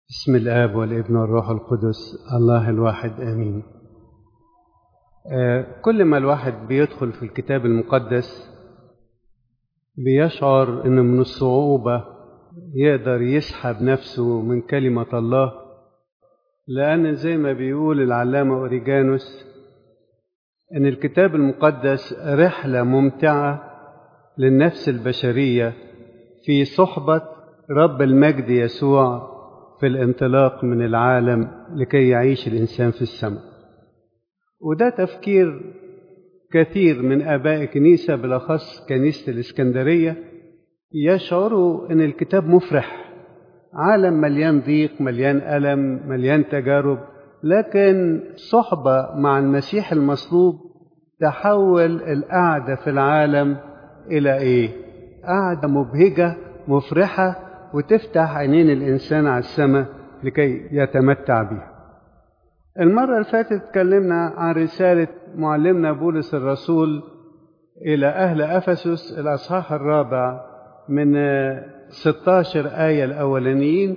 بسم الآب والابن والروح القدس الله الواحد آمين آه، كل ما الواحد بيدخل في الكتاب المقدس بيشعر إن من الصعوبة يقدر يسحب نفسه من كلمة الله لأن زي ما بيقول العلامة أوريجانوس إن الكتاب المقدس رحلة ممتعة للنفس البشرية في صحبة رب المجد يسوع في الانطلاق من العالم لكي يعيش الإنسان في السماء وده تفكير كثير من آباء الكنيسة بالأخص كنيسة الإسكندرية يشعروا أن الكتاب مفرح عالم مليان ضيق مليان ألم مليان تجارب لكن صحبة مع المسيح المصلوب تحول القعدة في العالم إلى إيه؟ قعدة مبهجة مفرحة وتفتح عينين الإنسان على السماء لكي يتمتع بها المرة اللي فاتت اتكلمنا عن رسالة معلمنا بولس الرسول إلى أهل أفسس الأصحاح الرابع من 16 آية الأولانيين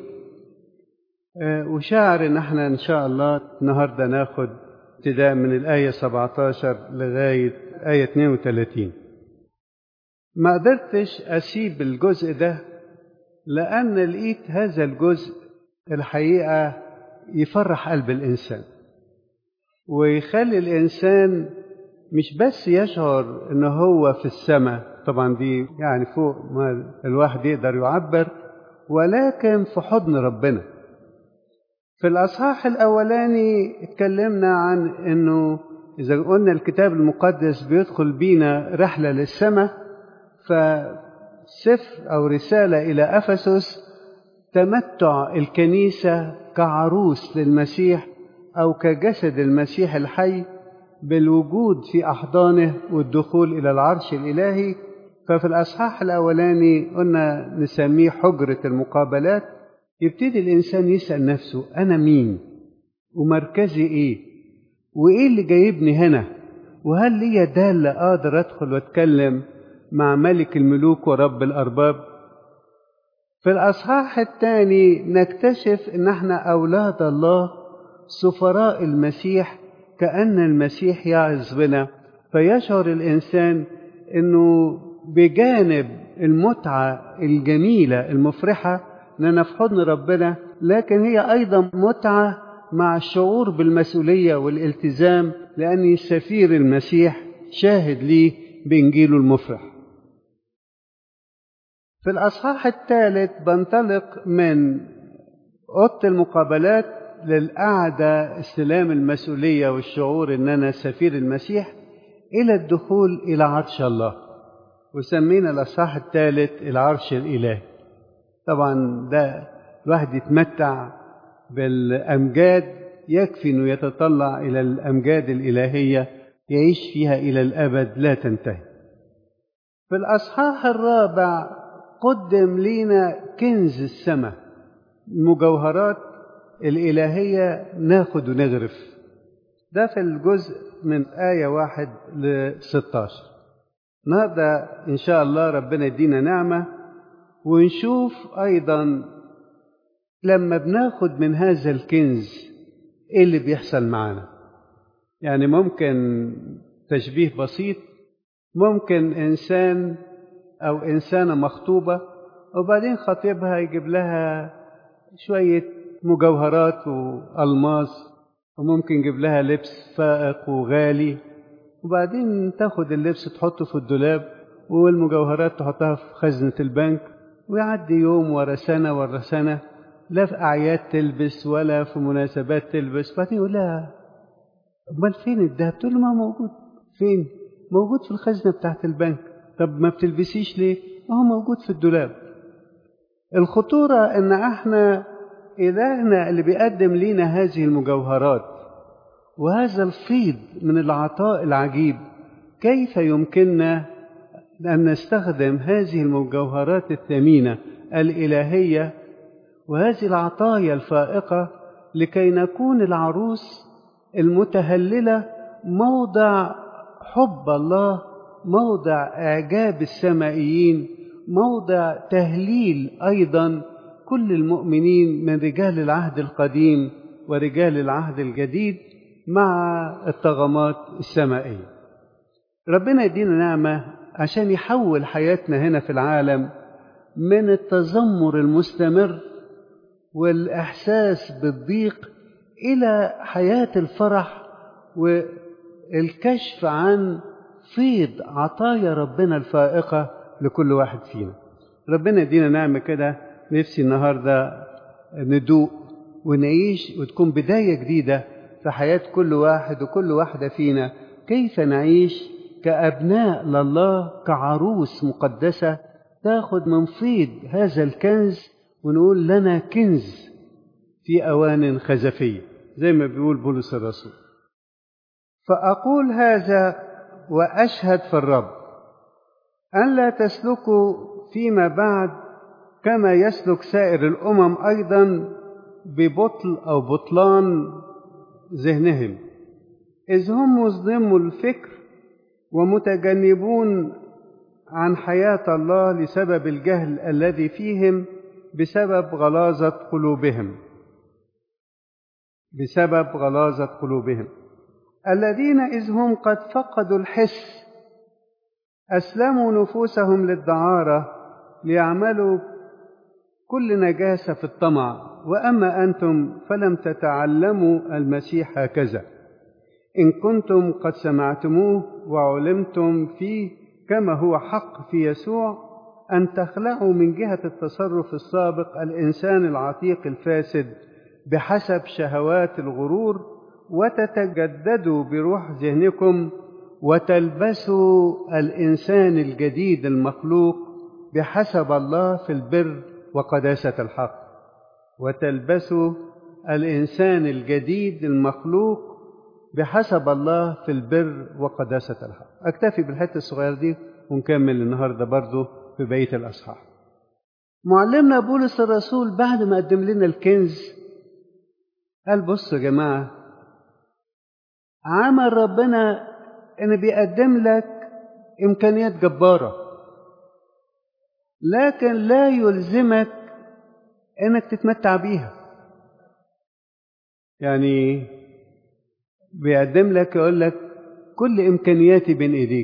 وشاعر إن احنا إن شاء الله النهاردة ناخد ابتداء من الآية 17 لغاية آية 32 ما قدرتش أسيب الجزء ده لأن لقيت هذا الجزء الحقيقة يفرح قلب الإنسان ويخلي الإنسان مش بس يشعر إن هو في السماء طبعا دي يعني فوق ما الواحد يقدر يعبر ولكن في حضن ربنا في الأصحاح الأولاني اتكلمنا عن إنه إذا قلنا الكتاب المقدس بيدخل بينا رحلة للسماء فسفر أو رسالة إلى أفسس تمتع الكنيسة كعروس للمسيح أو كجسد المسيح الحي بالوجود في أحضانه والدخول إلى العرش الإلهي ففي الأصحاح الأولاني قلنا نسميه حجرة المقابلات يبتدي الإنسان يسأل نفسه أنا مين ومركزي إيه وإيه اللي جايبني هنا وهل لي دالة أقدر أدخل وأتكلم مع ملك الملوك ورب الأرباب في الأصحاح الثاني نكتشف إن احنا أولاد الله سفراء المسيح كأن المسيح يعظ بنا فيشعر الإنسان إنه بجانب المتعة الجميلة المفرحة إننا في حضن ربنا لكن هي أيضا متعة مع الشعور بالمسؤولية والالتزام لأني سفير المسيح شاهد لي بإنجيله المفرح في الأصحاح الثالث بنطلق من أوضة المقابلات للقعدة استلام المسؤولية والشعور إن أنا سفير المسيح إلى الدخول إلى عرش الله وسمينا الأصحاح الثالث العرش الإلهي طبعا ده الواحد يتمتع بالأمجاد يكفي أنه يتطلع إلى الأمجاد الإلهية يعيش فيها إلى الأبد لا تنتهي في الأصحاح الرابع قدم لينا كنز السماء المجوهرات الإلهية ناخد ونغرف ده في الجزء من آية واحد ل 16 النهاردة إن شاء الله ربنا يدينا نعمة ونشوف أيضا لما بناخد من هذا الكنز إيه اللي بيحصل معانا يعني ممكن تشبيه بسيط ممكن إنسان أو إنسانة مخطوبة وبعدين خطيبها يجيب لها شوية مجوهرات وألماس وممكن يجيب لها لبس فائق وغالي وبعدين تاخد اللبس تحطه في الدولاب والمجوهرات تحطها في خزنة البنك ويعدي يوم ورا سنة ورا سنة لا في أعياد تلبس ولا في مناسبات تلبس بعدين يقول لها أمال فين الدهب؟ تقول له ما موجود فين؟ موجود في الخزنة بتاعت البنك طب ما بتلبسيش ليه؟ ما هو موجود في الدولاب الخطورة إن إحنا إلهنا اللي بيقدم لنا هذه المجوهرات وهذا الفيض من العطاء العجيب كيف يمكننا أن نستخدم هذه المجوهرات الثمينة الإلهية وهذه العطايا الفائقة لكي نكون العروس المتهللة موضع حب الله موضع إعجاب السمائيين موضع تهليل أيضا كل المؤمنين من رجال العهد القديم ورجال العهد الجديد مع الطغمات السمائية ربنا يدينا نعمة عشان يحول حياتنا هنا في العالم من التذمر المستمر والإحساس بالضيق إلى حياة الفرح والكشف عن فيض عطايا ربنا الفائقة لكل واحد فينا ربنا يدينا نعمة كده نفسي النهاردة ندوق ونعيش وتكون بداية جديدة في حياة كل واحد وكل واحدة فينا كيف نعيش كأبناء لله كعروس مقدسة تاخد من فيض هذا الكنز ونقول لنا كنز في أوان خزفية زي ما بيقول بولس الرسول فأقول هذا وأشهد في الرب أن لا تسلكوا فيما بعد كما يسلك سائر الأمم أيضا ببطل أو بطلان ذهنهم إذ هم مظلموا الفكر ومتجنبون عن حياة الله لسبب الجهل الذي فيهم بسبب غلاظة قلوبهم بسبب غلاظة قلوبهم الذين إذ هم قد فقدوا الحس أسلموا نفوسهم للدعارة ليعملوا كل نجاسة في الطمع وأما أنتم فلم تتعلموا المسيح هكذا إن كنتم قد سمعتموه وعلمتم فيه كما هو حق في يسوع أن تخلعوا من جهة التصرف السابق الإنسان العتيق الفاسد بحسب شهوات الغرور وتتجددوا بروح ذهنكم وتلبسوا الإنسان الجديد المخلوق بحسب الله في البر وقداسة الحق وتلبسوا الإنسان الجديد المخلوق بحسب الله في البر وقداسة الحق أكتفي بالحتة الصغيرة دي ونكمل النهاردة برضو في بقية الأصحاح معلمنا بولس الرسول بعد ما قدم لنا الكنز قال بصوا يا جماعة عمل ربنا إن بيقدم لك إمكانيات جبارة لكن لا يلزمك إنك تتمتع بيها يعني بيقدم لك يقول لك كل إمكانياتي بين إيديك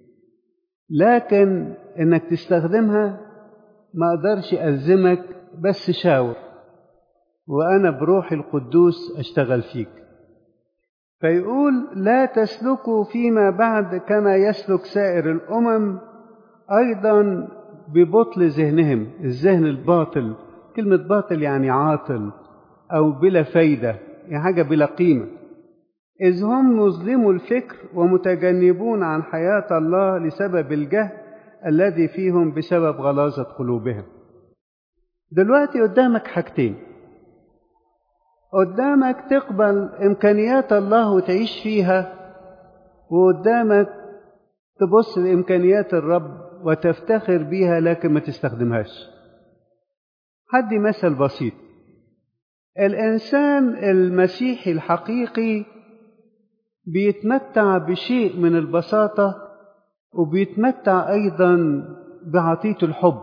لكن إنك تستخدمها ما أقدرش ألزمك بس شاور وأنا بروحي القدوس أشتغل فيك فيقول لا تسلكوا فيما بعد كما يسلك سائر الأمم أيضا ببطل ذهنهم الذهن الباطل كلمة باطل يعني عاطل أو بلا فايدة يعني حاجة بلا قيمة إذ هم مظلموا الفكر ومتجنبون عن حياة الله لسبب الجهل الذي فيهم بسبب غلاظة قلوبهم دلوقتي قدامك حاجتين قدامك تقبل إمكانيات الله وتعيش فيها وقدامك تبص لإمكانيات الرب وتفتخر بيها لكن ما تستخدمهاش هدي مثل بسيط الإنسان المسيحي الحقيقي بيتمتع بشيء من البساطة وبيتمتع أيضا بعطية الحب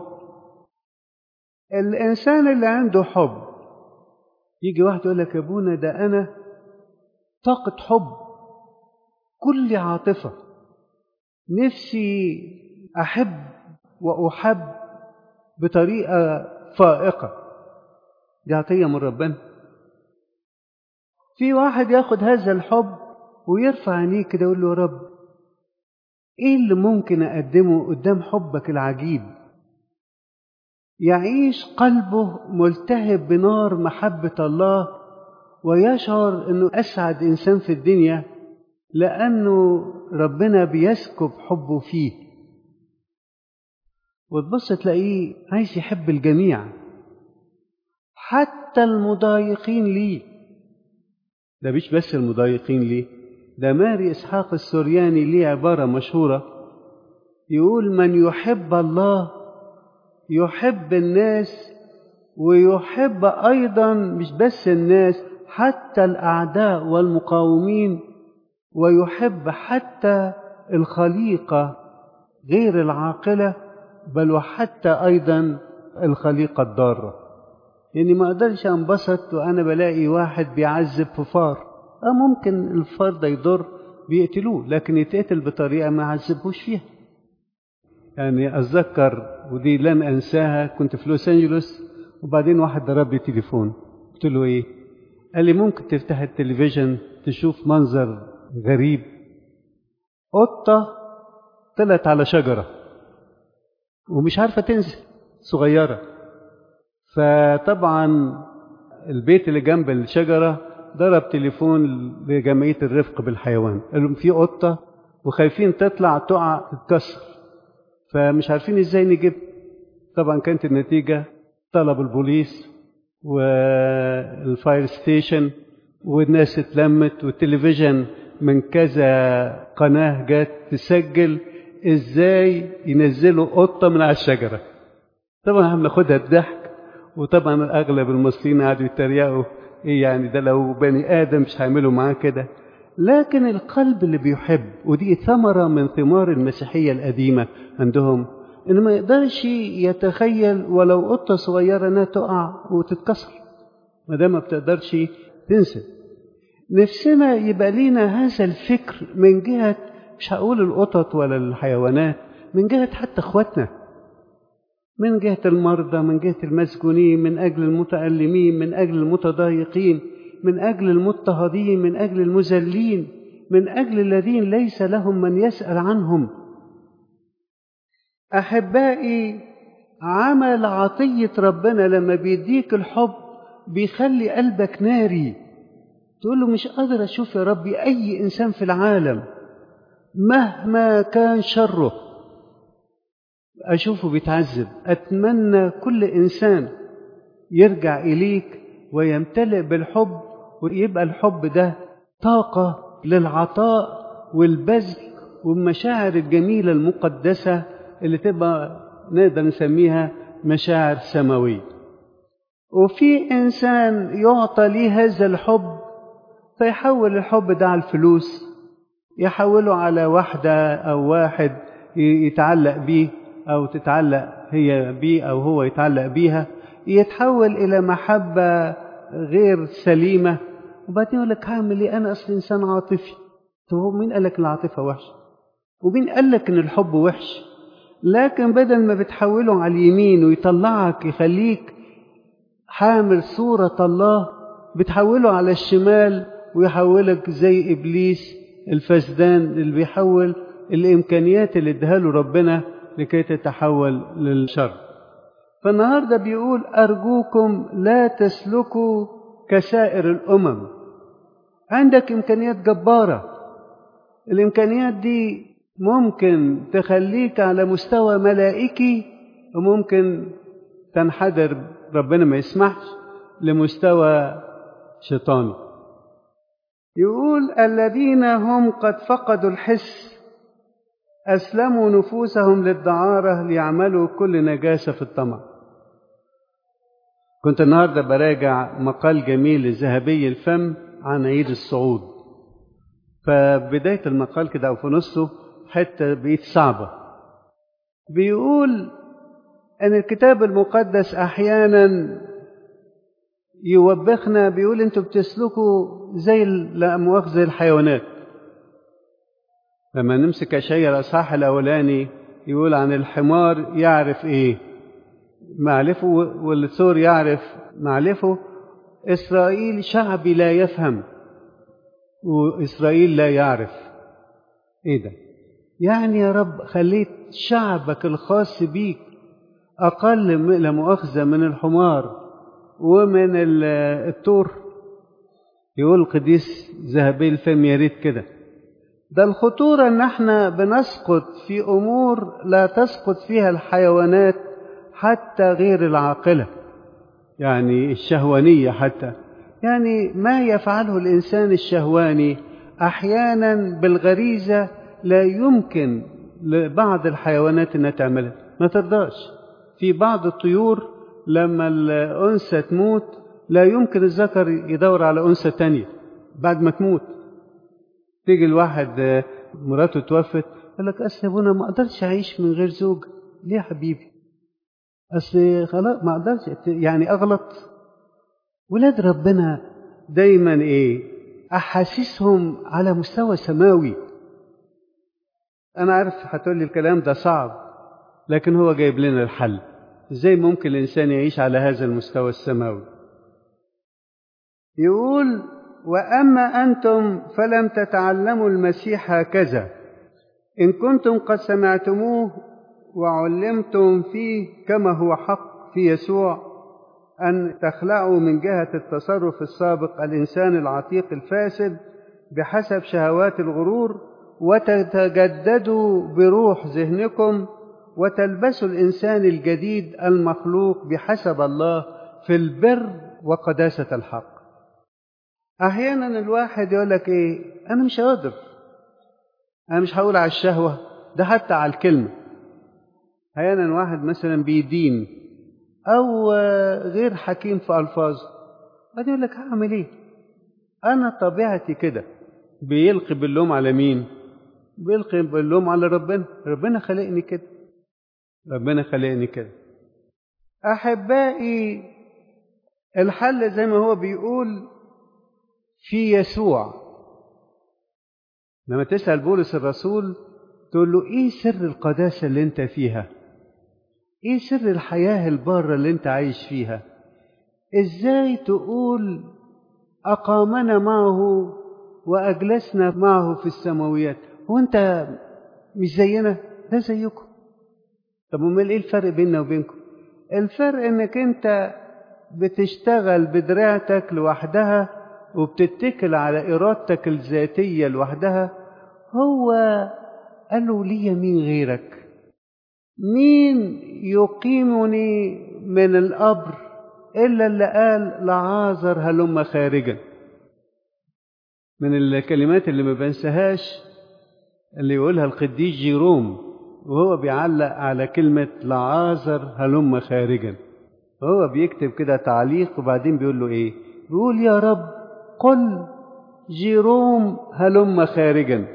الإنسان اللي عنده حب يجي واحد يقول لك يا ابونا ده أنا طاقة حب كل عاطفة نفسي أحب وأحب بطريقة فائقة دي عطية من ربنا في واحد ياخد هذا الحب ويرفع عينيه كده يقول له يا رب ايه اللي ممكن اقدمه قدام حبك العجيب يعيش قلبه ملتهب بنار محبة الله ويشعر انه اسعد انسان في الدنيا لانه ربنا بيسكب حبه فيه وتبص تلاقيه عايز يحب الجميع حتى المضايقين ليه ده مش بس المضايقين ليه ده ماري إسحاق السورياني ليه عبارة مشهورة يقول من يحب الله يحب الناس ويحب أيضا مش بس الناس حتى الأعداء والمقاومين ويحب حتى الخليقة غير العاقلة بل وحتى أيضا الخليقة الضارة يعني ما اقدرش انبسط وانا بلاقي واحد بيعذب في فار اه ممكن الفار ده يضر بيقتلوه لكن يتقتل بطريقه ما يعذبوش فيها يعني اتذكر ودي لن انساها كنت في لوس انجلوس وبعدين واحد ضرب لي تليفون قلت له ايه قال لي ممكن تفتح التلفزيون تشوف منظر غريب قطه طلعت على شجره ومش عارفه تنزل صغيره فطبعا البيت اللي جنب الشجره ضرب تليفون لجمعيه الرفق بالحيوان قال لهم في قطه وخايفين تطلع تقع تتكسر فمش عارفين ازاي نجيب طبعا كانت النتيجه طلب البوليس والفاير ستيشن والناس اتلمت والتلفزيون من كذا قناه جت تسجل ازاي ينزلوا قطه من على الشجره طبعا احنا بناخدها الضحك وطبعا اغلب المصريين قعدوا يتريقوا ايه يعني ده لو بني ادم مش هيعملوا معاه كده لكن القلب اللي بيحب ودي ثمره من ثمار المسيحيه القديمه عندهم انه ما يقدرش يتخيل ولو قطه صغيره انها تقع وتتكسر ما دام ما بتقدرش تنسى نفسنا يبقى لينا هذا الفكر من جهه مش هقول القطط ولا الحيوانات من جهه حتى اخواتنا من جهه المرضى من جهه المسجونين من اجل المتالمين من اجل المتضايقين من اجل المضطهدين من اجل المذلين من اجل الذين ليس لهم من يسال عنهم احبائي عمل عطيه ربنا لما بيديك الحب بيخلي قلبك ناري تقول له مش قادر اشوف يا ربي اي انسان في العالم مهما كان شره اشوفه بيتعذب اتمنى كل انسان يرجع اليك ويمتلئ بالحب ويبقى الحب ده طاقه للعطاء والبذل والمشاعر الجميله المقدسه اللي تبقى نقدر نسميها مشاعر سماويه وفي انسان يعطى ليه هذا الحب فيحول الحب ده على الفلوس يحوله على واحده او واحد يتعلق بيه او تتعلق هي بيه او هو يتعلق بيها يتحول الى محبه غير سليمه وبعدين يقول لك هعمل ايه انا اصلا انسان عاطفي طب هو مين قال لك العاطفه وحشه ومين قال لك ان الحب وحش لكن بدل ما بتحوله على اليمين ويطلعك يخليك حامل صورة الله بتحوله على الشمال ويحولك زي إبليس الفسدان اللي بيحول الإمكانيات اللي اداها له ربنا لكي تتحول للشر فالنهاردة بيقول أرجوكم لا تسلكوا كسائر الأمم عندك إمكانيات جبارة الإمكانيات دي ممكن تخليك على مستوى ملائكي وممكن تنحدر ربنا ما يسمحش لمستوى شيطاني يقول الذين هم قد فقدوا الحس أسلموا نفوسهم للدعارة ليعملوا كل نجاسة في الطمع كنت النهاردة براجع مقال جميل لذهبي الفم عن عيد الصعود فبداية المقال كده أو في نصه حتة بقيت صعبة بيقول أن الكتاب المقدس أحيانا يوبخنا بيقول أنتوا بتسلكوا زي لا مؤاخذة الحيوانات لما نمسك أشعية الأصحاح الأولاني يقول عن الحمار يعرف إيه معلفه والثور يعرف معلفه إسرائيل شعبي لا يفهم وإسرائيل لا يعرف إيه ده يعني يا رب خليت شعبك الخاص بيك أقل لا مؤاخذة من الحمار ومن التور يقول القديس ذهبي الفم يا ريت كده ده الخطورة إن احنا بنسقط في أمور لا تسقط فيها الحيوانات حتى غير العاقلة يعني الشهوانية حتى يعني ما يفعله الإنسان الشهواني أحيانا بالغريزة لا يمكن لبعض الحيوانات انها تعملها ما ترضاش في بعض الطيور لما الانثى تموت لا يمكن الذكر يدور على انثى تانية بعد ما تموت تيجي الواحد مراته توفت يقول لك اصل ابونا ما اقدرش اعيش من غير زوج ليه يا حبيبي اصل خلاص ما اقدرش يعني اغلط ولاد ربنا دايما ايه احاسيسهم على مستوى سماوي انا عارف هتقول لي الكلام ده صعب لكن هو جايب لنا الحل ازاي ممكن الانسان يعيش على هذا المستوى السماوي يقول واما انتم فلم تتعلموا المسيح هكذا ان كنتم قد سمعتموه وعلمتم فيه كما هو حق في يسوع ان تخلعوا من جهه التصرف السابق الانسان العتيق الفاسد بحسب شهوات الغرور وتتجددوا بروح ذهنكم وتلبسوا الانسان الجديد المخلوق بحسب الله في البر وقداسه الحق احيانا الواحد يقول لك ايه انا مش قادر انا مش هقول على الشهوه ده حتى على الكلمه احيانا واحد مثلا بيدين او غير حكيم في الفاظه بعدين يقول لك هعمل ايه انا طبيعتي كده بيلقي باللوم على مين بيلقي باللوم على ربنا ربنا خلقني كده ربنا خلقني كده احبائي الحل زي ما هو بيقول في يسوع لما تسال بولس الرسول تقول له ايه سر القداسه اللي انت فيها ايه سر الحياه الباره اللي انت عايش فيها ازاي تقول اقامنا معه واجلسنا معه في السماويات هو انت مش زينا ده زيكم طب امال ايه الفرق بيننا وبينكم الفرق انك انت بتشتغل بدراعتك لوحدها وبتتكل على ارادتك الذاتيه لوحدها هو قال له لي مين غيرك مين يقيمني من القبر الا اللي قال لعازر هلم خارجا من الكلمات اللي ما بنساهاش اللي يقولها القديس جيروم وهو بيعلق على كلمة لعازر هلم خارجا هو بيكتب كده تعليق وبعدين بيقول له ايه بيقول يا رب قل جيروم هلم خارجا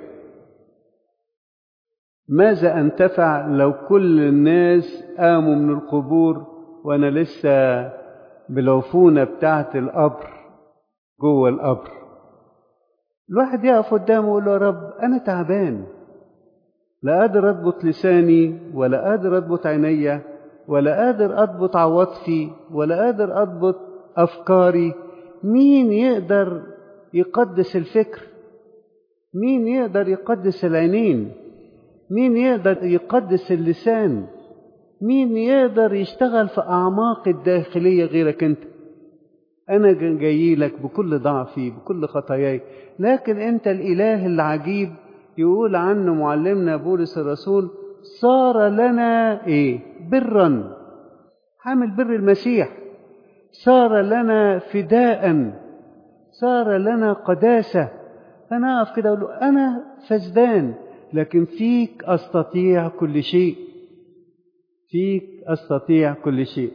ماذا انتفع لو كل الناس قاموا من القبور وانا لسه بالعفونة بتاعت القبر جوه القبر الواحد يقف قدامه ويقول له يا رب انا تعبان لا قادر اضبط لساني ولا قادر اضبط عينيا ولا قادر اضبط عواطفي ولا قادر اضبط افكاري مين يقدر يقدس الفكر مين يقدر يقدس العينين مين يقدر يقدس اللسان مين يقدر يشتغل في اعماق الداخليه غيرك انت انا جاي لك بكل ضعفي بكل خطاياي لكن انت الاله العجيب يقول عنه معلمنا بولس الرسول صار لنا ايه برا حامل بر المسيح صار لنا فداء صار لنا قداسه فانا اقف كده اقول له انا فسدان لكن فيك استطيع كل شيء فيك استطيع كل شيء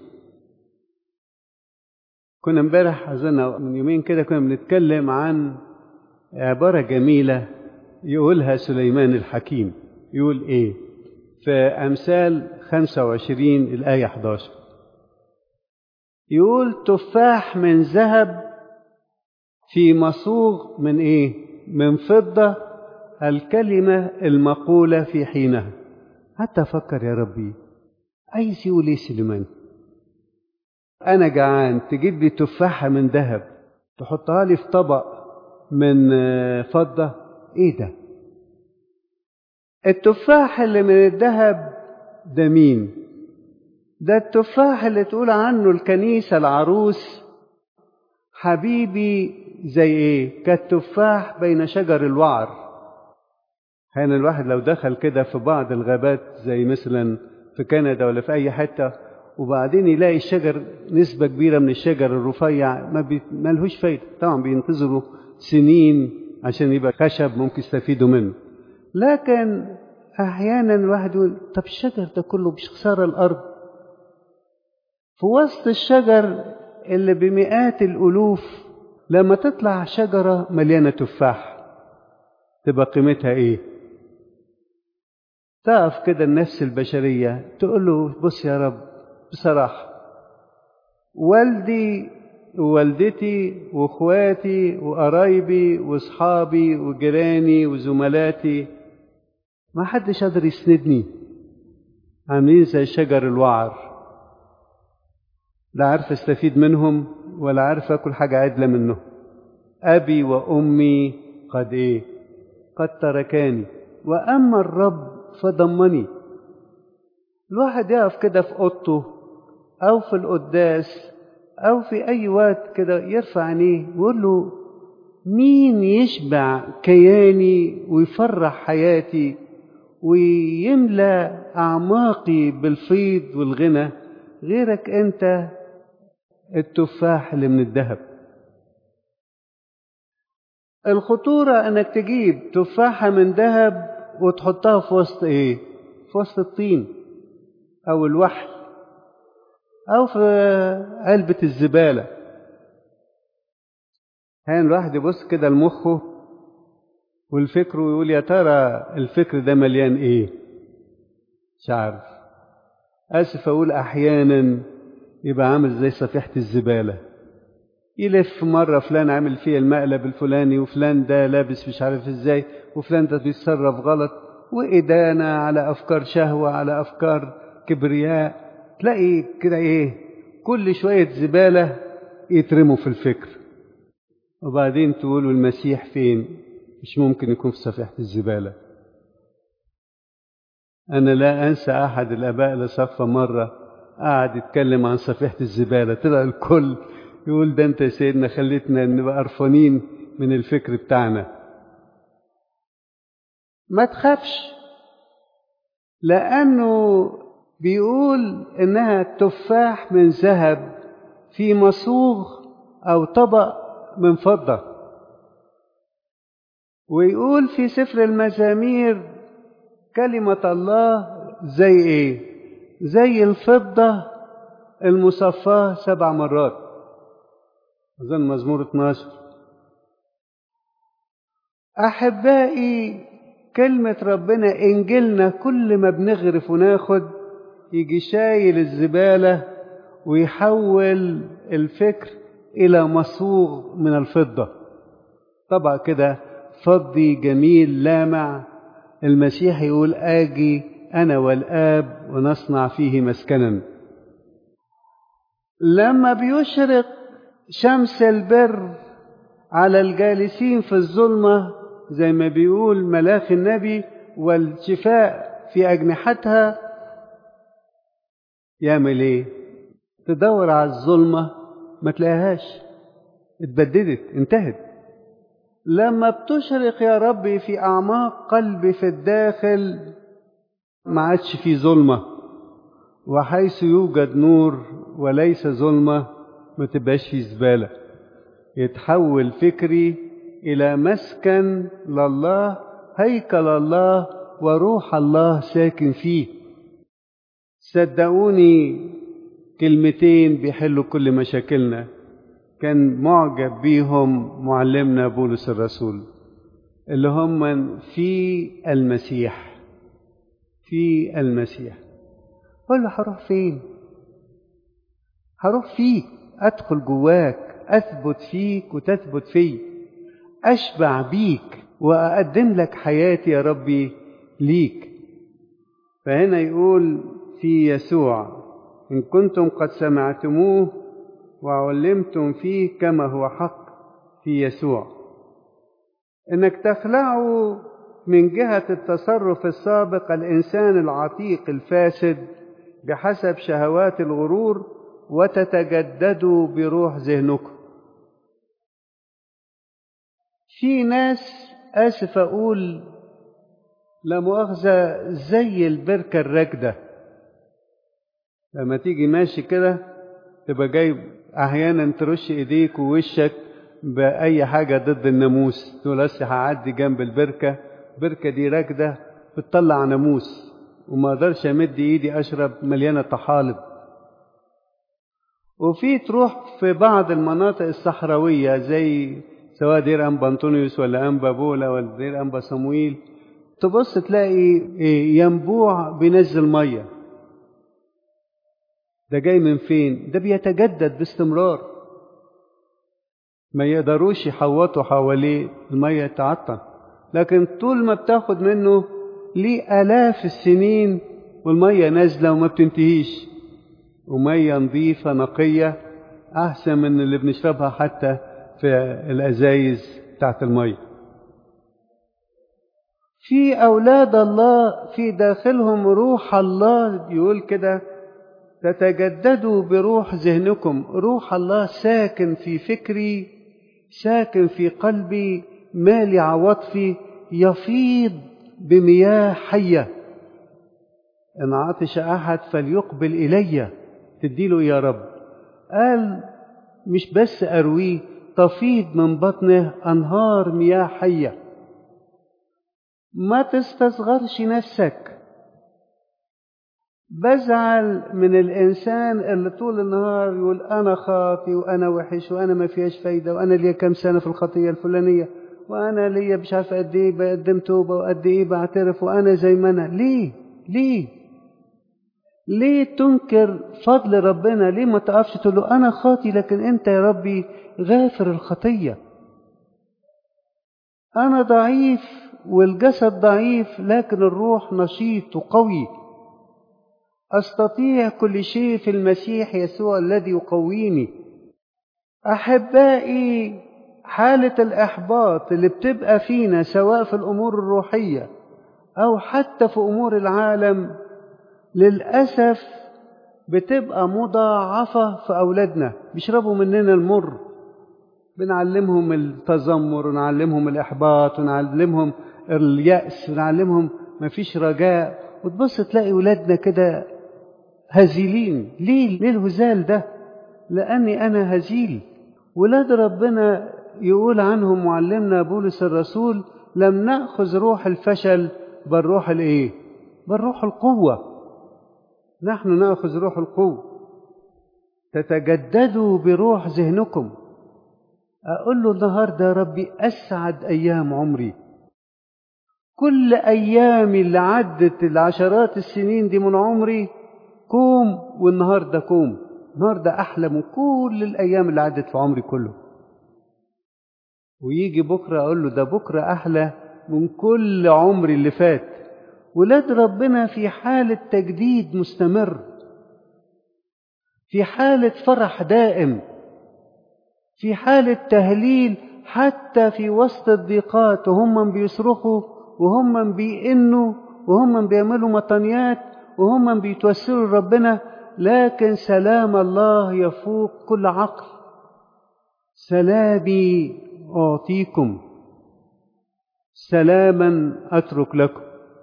كنا امبارح اظن من يومين كده كنا بنتكلم عن عباره جميله يقولها سليمان الحكيم يقول ايه في امثال 25 الايه 11 يقول تفاح من ذهب في مصوغ من ايه من فضه الكلمه المقوله في حينها حتى افكر يا ربي عايز يقول ايه سليمان انا جعان تجيب لي تفاحه من ذهب تحطها لي في طبق من فضه ايه ده التفاح اللي من الذهب ده مين ده التفاح اللي تقول عنه الكنيسة العروس حبيبي زي ايه كالتفاح بين شجر الوعر هنا الواحد لو دخل كده في بعض الغابات زي مثلا في كندا ولا في اي حتة وبعدين يلاقي الشجر نسبة كبيرة من الشجر الرفيع ما بي... ملهوش فايدة طبعا بينتظروا سنين عشان يبقى خشب ممكن يستفيدوا منه لكن احيانا الواحد يقول طب الشجر ده كله مش خساره الارض في وسط الشجر اللي بمئات الالوف لما تطلع شجره مليانه تفاح تبقى قيمتها ايه تقف كده النفس البشريه تقول له بص يا رب بصراحه والدي ووالدتي واخواتي وقرايبي واصحابي وجيراني وزملاتي ما حدش قادر يسندني عاملين زي شجر الوعر لا عارف استفيد منهم ولا عارف اكل حاجه عدله منهم ابي وامي قد ايه قد تركاني واما الرب فضمني الواحد يقف كده في اوضته او في القداس او في اي وقت كده يرفع عينيه ويقول له مين يشبع كياني ويفرح حياتي ويملى اعماقي بالفيض والغنى غيرك انت التفاح اللي من الذهب الخطورة انك تجيب تفاحة من ذهب وتحطها في وسط ايه في وسط الطين او الوحل او في علبة الزبالة هان الواحد يبص كده لمخه والفكر ويقول يا ترى الفكر ده مليان ايه مش عارف اسف اقول احيانا يبقى عامل زي صفيحة الزبالة يلف مرة فلان عامل فيها المقلب الفلاني وفلان ده لابس مش عارف ازاي وفلان ده بيتصرف غلط وإدانة على أفكار شهوة على أفكار كبرياء تلاقي كده إيه كل شوية زبالة يترموا في الفكر وبعدين تقولوا المسيح فين مش ممكن يكون في صفيحة الزبالة أنا لا أنسى أحد الآباء اللي صفى مرة قعد يتكلم عن صفيحة الزبالة طلع الكل يقول ده أنت يا سيدنا خليتنا نبقى قرفانين من الفكر بتاعنا ما تخافش لأنه بيقول إنها تفاح من ذهب في مصوغ أو طبق من فضة ويقول في سفر المزامير كلمة الله زي إيه؟ زي الفضة المصفاة سبع مرات أظن مزمور 12 أحبائي كلمة ربنا إنجيلنا كل ما بنغرف وناخد يجي شايل الزبالة ويحول الفكر إلى مصوغ من الفضة طبع كده فضي جميل لامع المسيح يقول آجي أنا والآب ونصنع فيه مسكنا لما بيشرق شمس البر على الجالسين في الظلمة زي ما بيقول ملاك النبي والشفاء في أجنحتها يعمل ايه تدور على الظلمة ما تلاقيهاش اتبددت انتهت لما بتشرق يا ربي في أعماق قلبي في الداخل ما عادش في ظلمة وحيث يوجد نور وليس ظلمة ما تبقاش في زبالة يتحول فكري إلى مسكن لله هيكل الله وروح الله ساكن فيه صدقوني كلمتين بيحلوا كل مشاكلنا كان معجب بيهم معلمنا بولس الرسول اللي هم في المسيح في المسيح قول له هروح فين هروح فيك ادخل جواك اثبت فيك وتثبت في اشبع بيك واقدم لك حياتي يا ربي ليك فهنا يقول في يسوع ان كنتم قد سمعتموه وعلمتم فيه كما هو حق في يسوع انك تخلعوا من جهه التصرف السابق الانسان العتيق الفاسد بحسب شهوات الغرور وتتجددوا بروح ذهنكم في ناس اسف اقول لا مؤاخذه زي البركه الراكده لما تيجي ماشي كده تبقى جايب احيانا ترش ايديك ووشك باي حاجه ضد الناموس تقول بس هعدي جنب البركه البركه دي راكده بتطلع ناموس وما اقدرش امد ايدي اشرب مليانه طحالب وفي تروح في بعض المناطق الصحراويه زي سواء دير انبا انطونيوس ولا انبا بولا ولا دير انبا صمويل تبص تلاقي ينبوع بينزل ميه ده جاي من فين ده بيتجدد باستمرار ما يقدروش يحوطوا حواليه المية تعطل لكن طول ما بتاخد منه ليه آلاف السنين والمية نازلة وما بتنتهيش ومية نظيفة نقية أحسن من اللي بنشربها حتى في الأزايز بتاعت المية في أولاد الله في داخلهم روح الله يقول كده تتجددوا بروح ذهنكم روح الله ساكن في فكري ساكن في قلبي مالي عواطفي يفيض بمياه حية إن عطش أحد فليقبل إلي تديله يا رب قال مش بس أرويه تفيض من بطنه أنهار مياه حية ما تستصغرش نفسك بزعل من الإنسان اللي طول النهار يقول أنا خاطي وأنا وحش وأنا ما فيهاش فايدة وأنا ليا كام سنة في الخطية الفلانية وأنا ليا مش عارف قد إيه بقدم توبة وقد إيه بعترف وأنا زي ما أنا ليه؟ ليه؟ ليه تنكر فضل ربنا؟ ليه ما تقفش تقول له أنا خاطي لكن أنت يا ربي غافر الخطية أنا ضعيف والجسد ضعيف لكن الروح نشيط وقوي استطيع كل شيء في المسيح يسوع الذي يقويني احبائي حاله الاحباط اللي بتبقى فينا سواء في الامور الروحيه او حتى في امور العالم للاسف بتبقى مضاعفه في اولادنا بيشربوا مننا المر بنعلمهم التذمر ونعلمهم الاحباط ونعلمهم الياس ونعلمهم مفيش رجاء وتبص تلاقي ولادنا كده هزيلين ليه ليه الهزال ده لاني انا هزيل ولاد ربنا يقول عنهم معلمنا بولس الرسول لم ناخذ روح الفشل بل روح الايه بل روح القوه نحن ناخذ روح القوه تتجددوا بروح ذهنكم اقول له النهارده يا ربي اسعد ايام عمري كل ايامي اللي عدت العشرات السنين دي من عمري كوم والنهارده كوم النهارده احلى من كل الايام اللي عدت في عمري كله ويجي بكره اقول له ده بكره احلى من كل عمري اللي فات ولاد ربنا في حاله تجديد مستمر في حاله فرح دائم في حاله تهليل حتى في وسط الضيقات وهم بيصرخوا وهم بيئنوا وهم بيعملوا مطنيات وهم بيتوسلوا لربنا لكن سلام الله يفوق كل عقل سلامي أعطيكم سلاما أترك لكم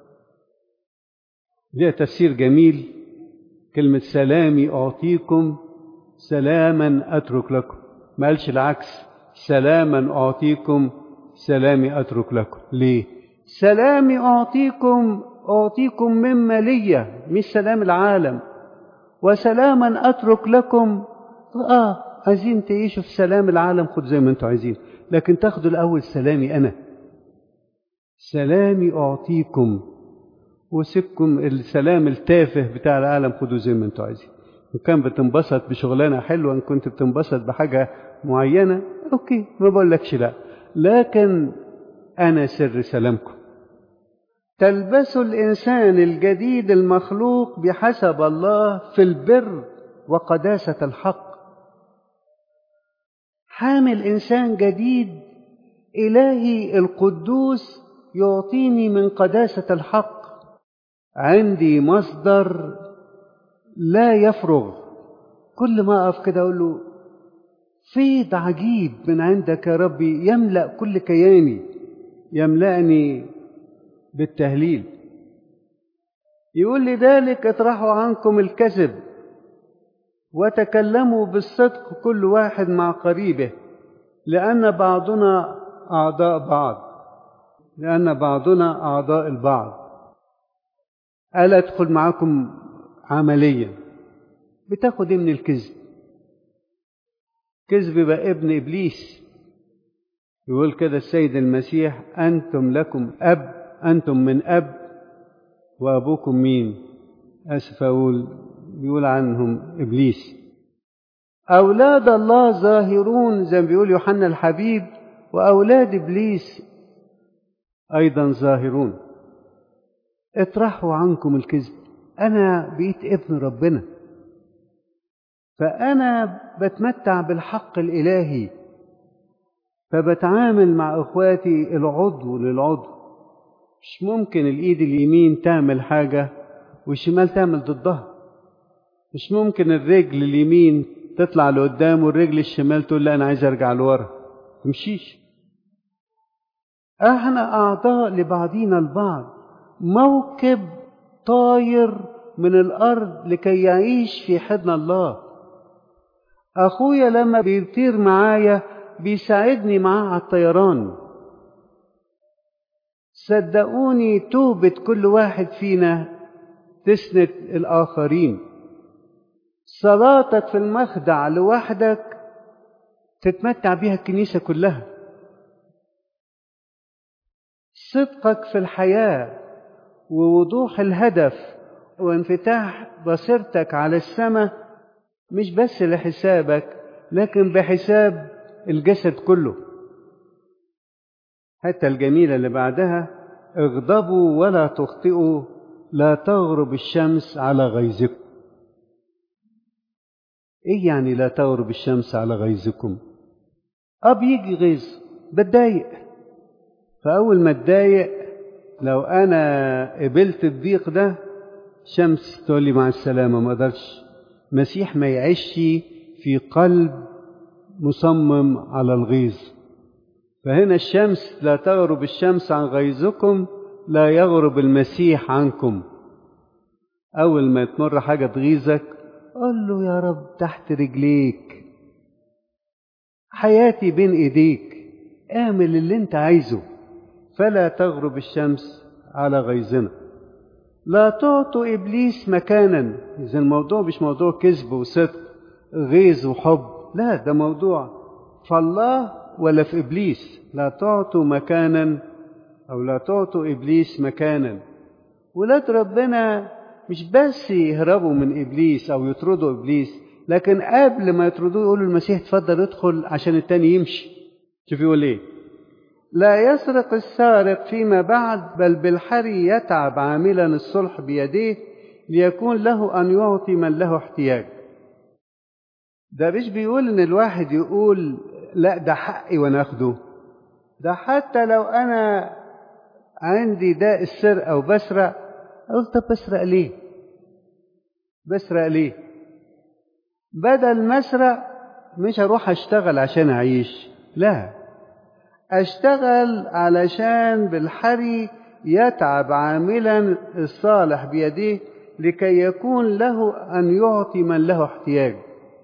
ليها تفسير جميل كلمة سلامي أعطيكم سلاما أترك لكم ما قالش العكس سلاما أعطيكم سلامي أترك لكم ليه سلامي أعطيكم أعطيكم مما لي مش سلام العالم وسلاما أترك لكم آه عايزين تعيشوا في سلام العالم خد زي ما انتوا عايزين لكن تاخدوا الأول سلامي أنا سلامي أعطيكم وسيبكم السلام التافه بتاع العالم خدوا زي ما انتوا عايزين إن كان بتنبسط بشغلانة حلوة إن كنت بتنبسط بحاجة معينة أوكي ما بقولكش لا لكن أنا سر سلامكم تلبس الإنسان الجديد المخلوق بحسب الله في البر وقداسة الحق حامل إنسان جديد إلهي القدوس يعطيني من قداسة الحق عندي مصدر لا يفرغ كل ما أقف كده أقول له فيض عجيب من عندك يا ربي يملأ كل كياني يملأني بالتهليل يقول لذلك اطرحوا عنكم الكذب وتكلموا بالصدق كل واحد مع قريبه لأن بعضنا أعضاء بعض لأن بعضنا أعضاء البعض ألا أدخل معكم عمليا بتاخد إيه من الكذب كذب بقى ابن إبليس يقول كده السيد المسيح أنتم لكم أب أنتم من أب وأبوكم مين أسف أقول بيقول عنهم إبليس أولاد الله ظاهرون زي ما بيقول يوحنا الحبيب وأولاد إبليس أيضا ظاهرون اطرحوا عنكم الكذب أنا بقيت ابن ربنا فأنا بتمتع بالحق الإلهي فبتعامل مع إخواتي العضو للعضو مش ممكن الإيد اليمين تعمل حاجة والشمال تعمل ضدها مش ممكن الرجل اليمين تطلع لقدام والرجل الشمال تقول لا أنا عايز أرجع لورا تمشيش احنا أعضاء لبعضينا البعض موكب طاير من الأرض لكي يعيش في حضن الله أخويا لما بيطير معايا بيساعدني معاه على الطيران صدقوني توبة كل واحد فينا تسند الآخرين صلاتك في المخدع لوحدك تتمتع بها الكنيسة كلها صدقك في الحياة ووضوح الهدف وانفتاح بصيرتك على السماء مش بس لحسابك لكن بحساب الجسد كله حتى الجميلة اللي بعدها اغضبوا ولا تخطئوا لا تغرب الشمس على غيظكم ايه يعني لا تغرب الشمس على غيظكم اه بيجي غيظ بتضايق فاول ما اتضايق لو انا قبلت الضيق ده شمس تقول لي مع السلامه ما اقدرش مسيح ما يعيش في قلب مصمم على الغيظ فهنا الشمس لا تغرب الشمس عن غيظكم لا يغرب المسيح عنكم أول ما تمر حاجة تغيظك قل له يا رب تحت رجليك حياتي بين إيديك اعمل اللي انت عايزه فلا تغرب الشمس على غيظنا لا تعطوا إبليس مكانا إذا الموضوع مش موضوع كذب وصدق غيظ وحب لا ده موضوع فالله ولا في إبليس لا تعطوا مكانا أو لا تعطوا إبليس مكانا ولاد ربنا مش بس يهربوا من إبليس أو يطردوا إبليس لكن قبل ما يطردوه يقولوا المسيح اتفضل ادخل عشان التاني يمشي شوف يقول ايه لا يسرق السارق فيما بعد بل بالحري يتعب عاملا الصلح بيديه ليكون له أن يعطي من له احتياج ده مش بيقول ان الواحد يقول لا ده حقي وانا اخده ده حتى لو انا عندي داء السرقه وبسرق اقول طب بسرق ليه بسرق ليه بدل ما اسرق مش اروح اشتغل عشان اعيش لا اشتغل علشان بالحري يتعب عاملا الصالح بيديه لكي يكون له ان يعطي من له احتياج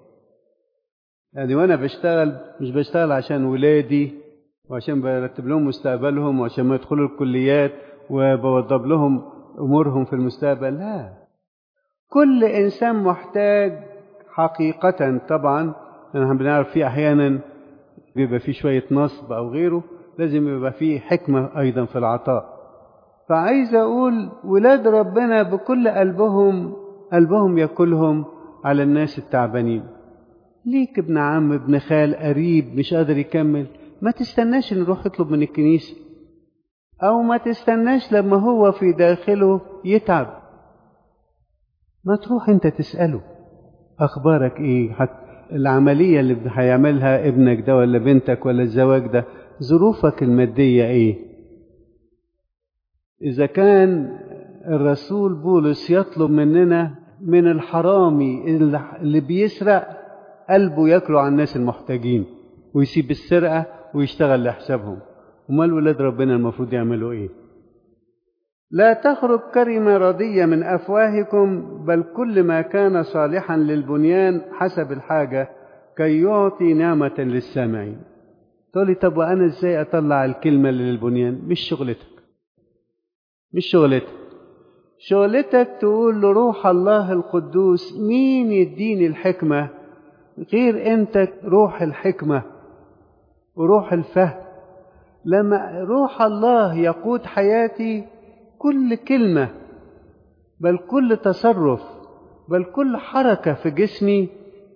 يعني وانا بشتغل مش بشتغل عشان ولادي وعشان برتب لهم مستقبلهم وعشان ما يدخلوا الكليات وبوضب لهم امورهم في المستقبل لا كل انسان محتاج حقيقة طبعا احنا بنعرف في احيانا بيبقى في شوية نصب او غيره لازم يبقى في حكمة ايضا في العطاء فعايز اقول ولاد ربنا بكل قلبهم قلبهم ياكلهم على الناس التعبانين ليك ابن عم ابن خال قريب مش قادر يكمل ما تستناش نروح يطلب من الكنيسة أو ما تستناش لما هو في داخله يتعب ما تروح أنت تسأله أخبارك إيه حت العملية اللي هيعملها ابنك ده ولا بنتك ولا الزواج ده ظروفك المادية إيه إذا كان الرسول بولس يطلب مننا من الحرامي اللي بيسرق قلبه ياكله على الناس المحتاجين ويسيب السرقة ويشتغل لحسابهم امال ولاد ربنا المفروض يعملوا ايه لا تخرج كلمة رضية من أفواهكم بل كل ما كان صالحا للبنيان حسب الحاجة كي يعطي نعمة للسامعين تقول لي طب وأنا إزاي أطلع الكلمة اللي للبنيان مش شغلتك مش شغلتك شغلتك تقول لروح الله القدوس مين يديني الحكمة غير أنت روح الحكمة وروح الفهم لما روح الله يقود حياتي كل كلمة بل كل تصرف بل كل حركة في جسمي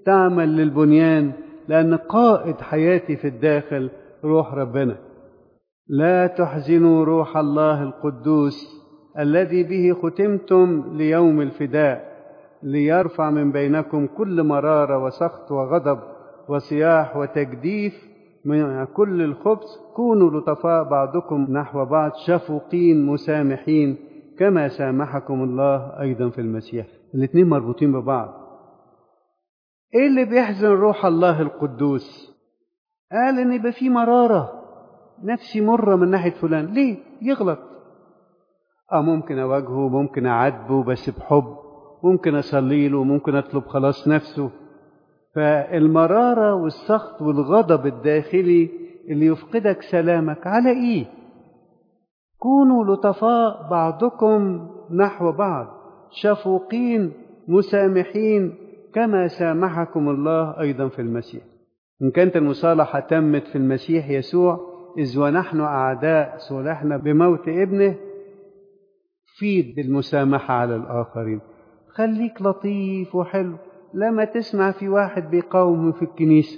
تعمل للبنيان لأن قائد حياتي في الداخل روح ربنا لا تحزنوا روح الله القدوس الذي به ختمتم ليوم الفداء ليرفع من بينكم كل مرارة وسخط وغضب وصياح وتجديف من كل الخبث كونوا لطفاء بعضكم نحو بعض شفوقين مسامحين كما سامحكم الله أيضا في المسيح الاثنين مربوطين ببعض ايه اللي بيحزن روح الله القدوس قال ان يبقى في مرارة نفسي مرة من ناحية فلان ليه يغلط اه ممكن اواجهه ممكن اعاتبه بس بحب ممكن اصلي له ممكن اطلب خلاص نفسه فالمرارة والسخط والغضب الداخلي اللي يفقدك سلامك على ايه كونوا لطفاء بعضكم نحو بعض شفوقين مسامحين كما سامحكم الله ايضا في المسيح ان كانت المصالحه تمت في المسيح يسوع اذ ونحن اعداء صلحنا بموت ابنه فيد المسامحه على الاخرين خليك لطيف وحلو لما تسمع في واحد بيقاوم في الكنيسه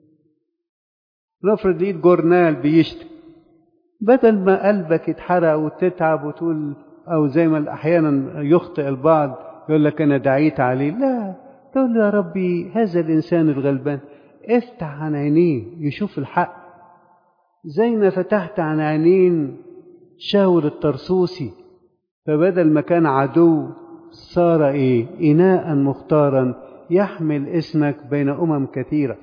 نفرض لقيت جورنال بيشتم بدل ما قلبك يتحرق وتتعب وتقول او زي ما احيانا يخطئ البعض يقول لك انا دعيت عليه لا تقول له يا ربي هذا الانسان الغلبان افتح عن عينيه يشوف الحق زي ما فتحت عن عينين شاول الطرسوسي فبدل ما كان عدو صار ايه اناء مختارا يحمل اسمك بين امم كثيره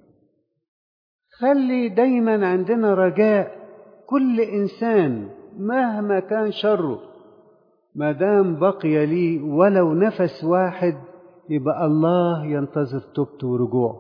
خلي دايما عندنا رجاء كل انسان مهما كان شره ما دام بقي لي ولو نفس واحد يبقى الله ينتظر توبته ورجوعه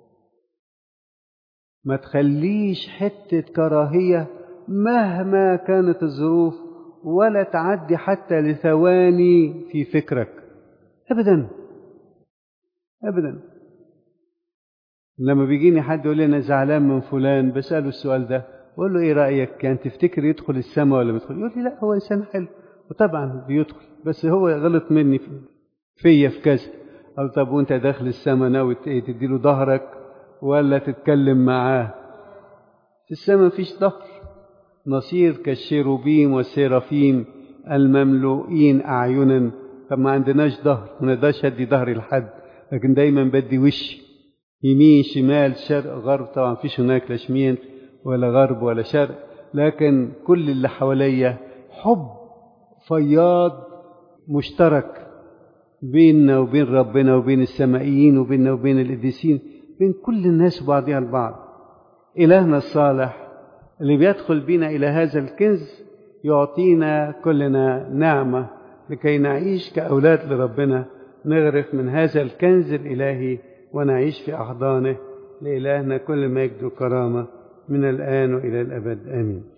ما تخليش حتة كراهية مهما كانت الظروف ولا تعدي حتى لثواني في فكرك أبدا أبدا لما بيجيني حد يقول لي أنا زعلان من فلان بسأله السؤال ده بقول له إيه رأيك كان تفتكر يدخل السماء ولا ما يدخل يقول لي لا هو إنسان حلو وطبعا بيدخل بس هو غلط مني فيا في كذا قال طب وانت داخل السماء ناوي تديله ظهرك ولا تتكلم معاه في السماء مفيش ظهر نصير كالشيروبيم والسيرافيم المملوئين أعينا طب ما عندناش ظهر ما نقدرش ادي ظهري لحد لكن دايما بدي وشي يمين شمال شرق غرب طبعا مفيش هناك لا شمال ولا غرب ولا شرق لكن كل اللي حواليا حب فياض مشترك بيننا وبين ربنا وبين السمائيين وبيننا وبين القديسين بين كل الناس بعضها البعض إلهنا الصالح اللي بيدخل بنا إلى هذا الكنز يعطينا كلنا نعمة لكي نعيش كأولاد لربنا نغرف من هذا الكنز الإلهي ونعيش في أحضانه لإلهنا كل مجد وكرامة من الآن وإلى الأبد آمين